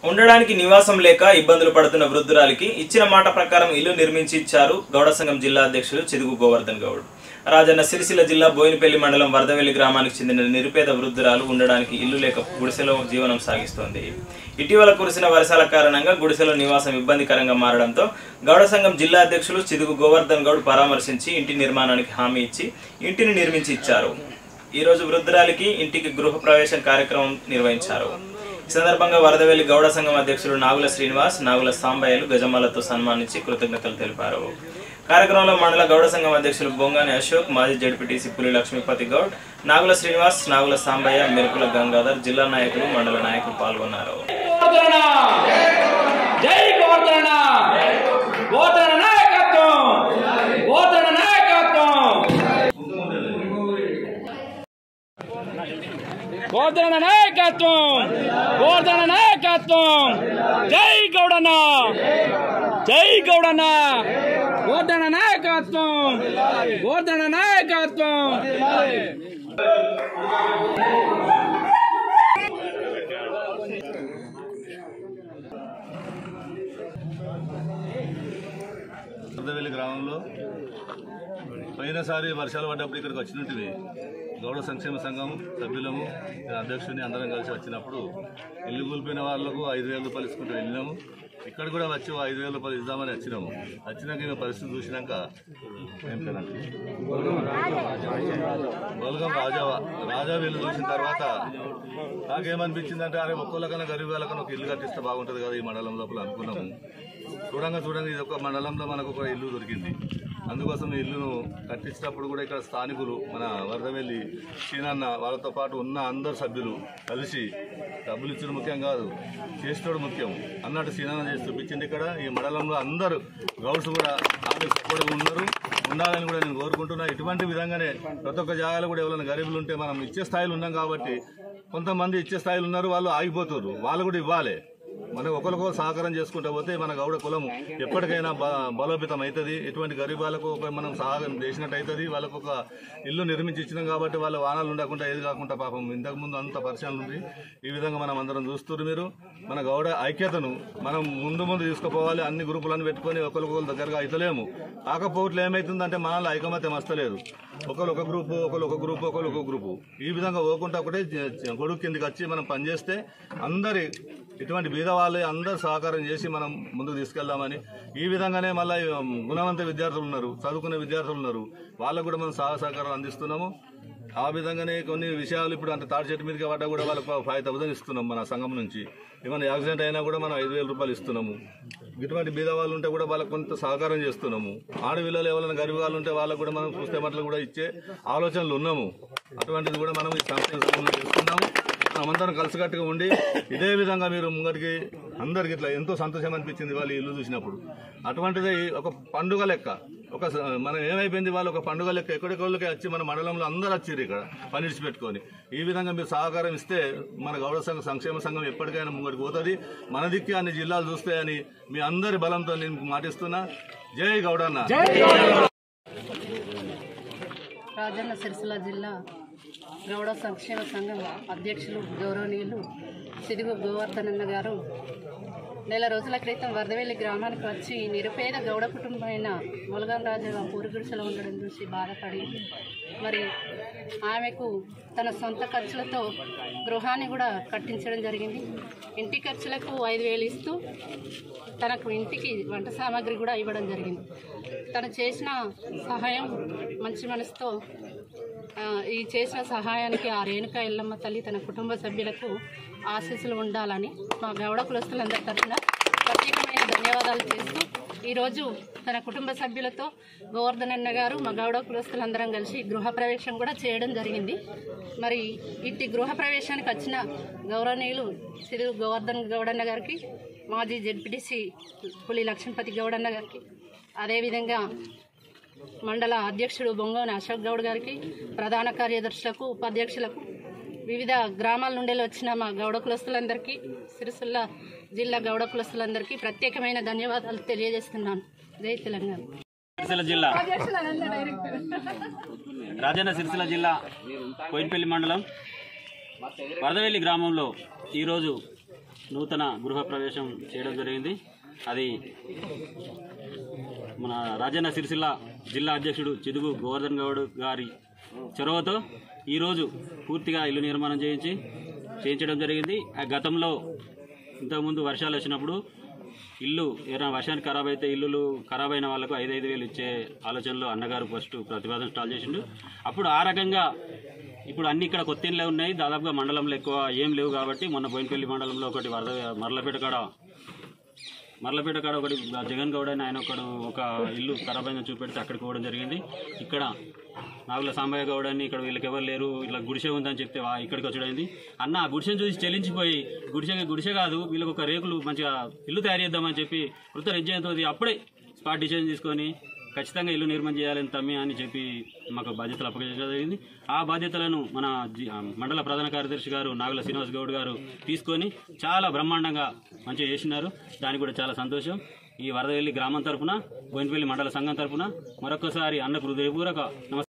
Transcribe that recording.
ఉండడానికి నివాసం లేక ఇబ్బందులు పడుతున్న వృద్ధురాలికి ఇచ్చిన మాట ప్రకారం ఇల్లు నిర్మించి ఇచ్చారు గౌడ సంఘం జిల్లా అధ్యక్షులు చిదుగు గోవర్ధన్ గౌడ్ రాజన్న సిరిసిల్ల జిల్లా బోయినపల్లి మండలం వరదవెల్లి గ్రామానికి చెందిన నిరుపేద వృద్ధురాలు ఉండడానికి ఇల్లు లేక గుడిసెలో జీవనం సాగిస్తోంది ఇటీవల కురిసిన వర్షాల కారణంగా గుడిసెలో నివాసం ఇబ్బందికరంగా మారడంతో గౌడ సంఘం జిల్లా అధ్యక్షులు చిదుగు గోవర్ధన్ గౌడ్ పరామర్శించి ఇంటి నిర్మాణానికి హామీ ఇచ్చి ఇంటిని నిర్మించి ఇచ్చారు ఈ రోజు వృద్ధురాలికి ఇంటికి గృహ ప్రవేశం కార్యక్రమం నిర్వహించారు ఈ సందర్భంగా వరదవెల్లి గౌడ సంఘం అధ్యక్షులు నాగుల శ్రీనివాస్ నాగుల సాంబయ్యలు గజమాలతో సన్మానించి కృతజ్ఞతలు తెలిపారు కార్యక్రమంలో మండల గౌడ సంఘం అధ్యక్షులు బొంగాని అశోక్ మాజీ జడ్పీటీసీ పులి లక్ష్మీపతి గౌడ్ నాగుల శ్రీనివాస్ నాగుల సాంబయ్య మెరుపుల గంగాధర్ జిల్లా నాయకులు మండల నాయకులు పాల్గొన్నారు గోవర్ధన జై గోవర్ధన గోవర్ధన నాయకత్వం గోవర్ధన నాయకత్వం గోవర్ధన నాయకత్వం గోవర్ధన నాయకత్వం జై గౌడన్న జై గౌడన్న గోవర్ధన నాయకత్వం గోవర్ధన నాయకత్వం వరదవెల్లి గ్రామంలో పోయినసారి వర్షాలు పడ్డప్పుడు ఇక్కడికి వచ్చినట్టువి గౌడ సంక్షేమ సంఘం సభ్యులము నేను అధ్యక్షుడిని అందరం కలిసి వచ్చినప్పుడు ఇల్లు కూలిపోయిన వాళ్ళకు ఐదు వేల రూపాయలు ఇసుకుంటూ వెళ్ళినాము ఇక్కడ కూడా వచ్చి ఓ ఐదు వేల రూపాయలు ఇద్దామని వచ్చినాము వచ్చినాక ఈమె పరిస్థితి చూసినాక ఏం పేరంటే బొలగం రాజా రాజా వీళ్ళు చూసిన తర్వాత నాకేమనిపించిందంటే అరే ఒక్కొక్కకన్నా గరీబ్ వాళ్ళకన్నా ఒక ఇల్లు కట్టిస్తే బాగుంటుంది కదా ఈ మండలం లోపల అనుకున్నాము చూడంగా చూడంగా ఇది ఒక మండలంలో మనకు ఒక ఇల్లు దొరికింది అందుకోసం ఈ ఇల్లును కట్టించినప్పుడు కూడా ఇక్కడ స్థానికులు మన వరదవెల్లి సీనన్న వాళ్ళతో పాటు ఉన్న అందరు సభ్యులు కలిసి డబ్బులు ఇచ్చడం ముఖ్యం కాదు చేసేటోడు ముఖ్యం అన్నట్టు సీనన్న చేసి చూపించింది ఇక్కడ ఈ మండలంలో అందరూ గౌడ్స్ కూడా ఆమెకు సపోర్ట్గా ఉన్నారు ఉండాలని కూడా నేను కోరుకుంటున్నా ఇటువంటి విధంగానే ప్రతి ఒక్క జాగాలో కూడా ఎవరైనా గరీబులు ఉంటే మనం ఇచ్చే స్థాయిలో ఉన్నాం కాబట్టి కొంతమంది ఇచ్చే స్థాయిలో ఉన్నారు వాళ్ళు ఆగిపోతున్నారు వాళ్ళు కూడా ఇవ్వాలి మనం ఒకరికొకరు సహకారం చేసుకుంటూ పోతే మన గౌడ కులం ఎప్పటికైనా బ- బలోపేతం అవుతుంది ఎటువంటి గరీబాలకు ఒక మనం సహాయం చేసినట్టు అవుతుంది వాళ్ళకు ఒక ఇల్లు నిర్మించి ఇచ్చినాం కాబట్టి వాళ్ళ వాహనాలు ఉండకుండా ఏది కాకుండా పాపం ఇంతకు ముందు అంత పరిచయాలు ఉంది ఈ విధంగా మనం అందరం చూస్తున్నారు మీరు మన గౌడ ఐక్యతను మనం ముందు ముందు తీసుకుపోవాలి అన్ని గ్రూపులను పెట్టుకొని ఒకరికొకరు దగ్గరగా అవుతలేము కాకపోవట్లు ఏమవుతుందంటే మనలో ఐకమత్యం వస్తలేదు ఒకరు ఒక గ్రూపు ఒకరు ఒక గ్రూపు ఒకరు ఒక గ్రూపు ఈ విధంగా పోకుండా ఒకటే జ- జ- గొడుగు కిందకి వచ్చి మనం పనిచేస్తే అందరి ఇటువంటి బీద వాళ్ళు అందరు సహకారం చేసి మనం ముందుకు తీసుకెళ్దామని ఈ విధంగానే మళ్ళీ గుణవంత విద్యార్థులు ఉన్నారు చదువుకునే విద్యార్థులు ఉన్నారు వాళ్ళకు కూడా మనం సహాయ సహకారం అందిస్తున్నాము ఆ విధంగానే కొన్ని విషయాలు ఇప్పుడు అంటే తాడి చెట్టు మీదకి పడ్డా కూడా వాళ్ళకు ఫైవ్ థౌసండ్ ఇస్తున్నాం మన సంఘం నుంచి ఏమైనా యాక్సిడెంట్ అయినా కూడా మనం ఐదు వేల రూపాయలు ఇస్తున్నాము ఇటువంటి బీద వాళ్ళు ఉంటే కూడా వాళ్ళకు కొంత సహకారం చేస్తున్నాము ఆడపిల్లలు ఎవరైనా గరీబ్ వాళ్ళు ఉంటే వాళ్ళకు కూడా మనం చూస్తే మట్లు కూడా ఇచ్చే ఆలోచనలు ఉన్నాము అటువంటిది కూడా మనం ఈ సంక్షేమ సంఘంలో చేస్తున్నాము మనమందరం కలిసికట్టుగా ఉండి ఇదే విధంగా మీరు ముంగటికి అందరికి ఇట్లా ఎంతో సంతోషం అనిపించింది వాళ్ళు ఈ ఇల్లు చూసినప్పుడు అటువంటిది ఒక పండుగ లెక్క ఒక స- మనం ఏమైపోయింది వాళ్ళు ఒక పండుగ లెక్క ఎక్కడికోళ్ళకి వచ్చి మన మండలంలో అందరూ వచ్చారు ఇక్కడ పని పెట్టుకొని ఈ విధంగా మీరు సహకారం ఇస్తే మన గౌడ సంఘ సంక్షేమ సంఘం ఎప్పటికైనా ముంగటికి పోతుంది మన దిక్కు అన్ని జిల్లాలు చూస్తాయని మీ అందరి బలంతో నేను మాటిస్తున్నా జై గౌడన్న రాజన్న సిరిసిల్ల జిల్లా గౌడ సంక్షేమ సంఘం అధ్యక్షులు గౌరవనీయులు సిదుగు గోవర్ధనన్న గారు నెల రోజుల క్రితం వరదవెల్లి గ్రామానికి వచ్చి నిరుపేద గౌడ కుటుంబమైన ములగం రాజు పూరుగుడిసెలో ఉండడం చూసి బాధపడి మరి ఆమెకు తన సొంత ఖర్చులతో గృహాన్ని కూడా కట్టించడం జరిగింది ఇంటి ఖర్చులకు ఐదు వేలు ఇస్తూ తనకు ఇంటికి వంట సామాగ్రి కూడా ఇవ్వడం జరిగింది తను చేసిన సహాయం మంచి మనసుతో ఆ, ఈ చేసిన సహాయానికి ఆ రేణుక ఎల్లమ్మ తల్లి తన కుటుంబ సభ్యులకు ఆశీస్సులు ఉండాలని మా గౌడ కులస్తులందరి తరఫున ప్రత్యేకమైన ధన్యవాదాలు చేస్తూ ఈరోజు తన కుటుంబ సభ్యులతో గోవర్ధన్ అన్న గారు మా గౌడ కులస్తులందరం కలిసి గృహప్రవేశం కూడా చేయడం జరిగింది మరి ఇట్టి గృహప్రవేశానికి వచ్చిన గౌరవనీయులు శ్రీ గోవర్ధన్ గౌడన్న గారికి మాజీ జెడ్పీటీసీ పులి లక్ష్మీపతి గౌడన్న గారికి అదేవిధంగా మండల అధ్యక్షుడు బొంగోని అశోక్ గౌడ్ గారికి ప్రధాన కార్యదర్శులకు ఉపాధ్యక్షులకు వివిధ గ్రామాల నుండి వచ్చిన మా గౌడ కులస్తులందరికీ సిరిసిల్ల జిల్లా గౌడ కులస్తులందరికీ ప్రత్యేకమైన ధన్యవాదాలు తెలియజేస్తున్నాను జై తెలంగాణ సిరిసిల్ల జిల్లా రాజన్న సిరిసిల్ల జిల్లా కోయినపల్లి మండలం వరదవెల్లి గ్రామంలో ఈరోజు నూతన గృహ ప్రవేశం చేయడం జరిగింది అది మన రాజన్న సిరిసిల్ల జిల్లా అధ్యక్షుడు చిదుగు గోవర్ధన్ గౌడ్ గారి చొరవతో ఈరోజు పూర్తిగా ఇల్లు నిర్మాణం చేయించి చేయించడం జరిగింది ఆ గతంలో ఇంతకుముందు వర్షాలు వచ్చినప్పుడు ఇల్లు ఏదైనా వర్షానికి ఖరాబ్ అయితే ఇల్లులు ఖరాబ్ అయిన వాళ్ళకు ఐదు ఐదు వేలు ఇచ్చే ఆలోచనలో అన్నగారు ఫస్ట్ ప్రతిపాదన స్టార్ట్ చేసిండు అప్పుడు ఆ రకంగా ఇప్పుడు అన్ని ఇక్కడ కొత్త ఇళ్ళే ఉన్నాయి దాదాపుగా మండలంలో ఎక్కువ ఏం లేవు కాబట్టి మొన్న బోయినపల్లి మండలంలో ఒకటి వరద మర్లపేట కాడ మర్లపేట కాడ ఒకటి జగన్ గౌడ్ అని ఆయన ఒకడు ఒక ఇల్లు ఖరాబ్ అయిందని చూపెడితే అక్కడికి పోవడం జరిగింది ఇక్కడ నాగుల సాంబయ్య గౌడ్ అని ఇక్కడ వీళ్ళకి ఎవరు లేరు ఇట్లా గుడిసె ఉందని చెప్తే వా ఇక్కడికి వచ్చాడైంది అన్న ఆ గుడిసెను చూసి చెల్లించిపోయి గుడిసె గుడిసె కాదు వీళ్ళకి ఒక రేకులు మంచిగా ఇల్లు తయారు చేద్దామని చెప్పి కృత నిశ్చయంతో అప్పుడే స్పాట్ డిసిజన్ తీసుకొని ఖచ్చితంగా ఇల్లు నిర్మాణం చేయాలని తమ్మి అని చెప్పి మాకు బాధ్యతలు అప్పగించడం జరిగింది ఆ బాధ్యతలను మన జి- ఆ మండల ప్రధాన కార్యదర్శి గారు నాగుల శ్రీనివాస్ గౌడ్ గారు తీసుకొని చాలా బ్రహ్మాండంగా మంచిగా చేసినారు దానికి కూడా చాలా సంతోషం ఈ వరదవెల్లి గ్రామం తరపున బోయినపల్లి మండల సంఘం తరపున మరొకసారి అన్నకు హృదయపూర్వక నమస్కారం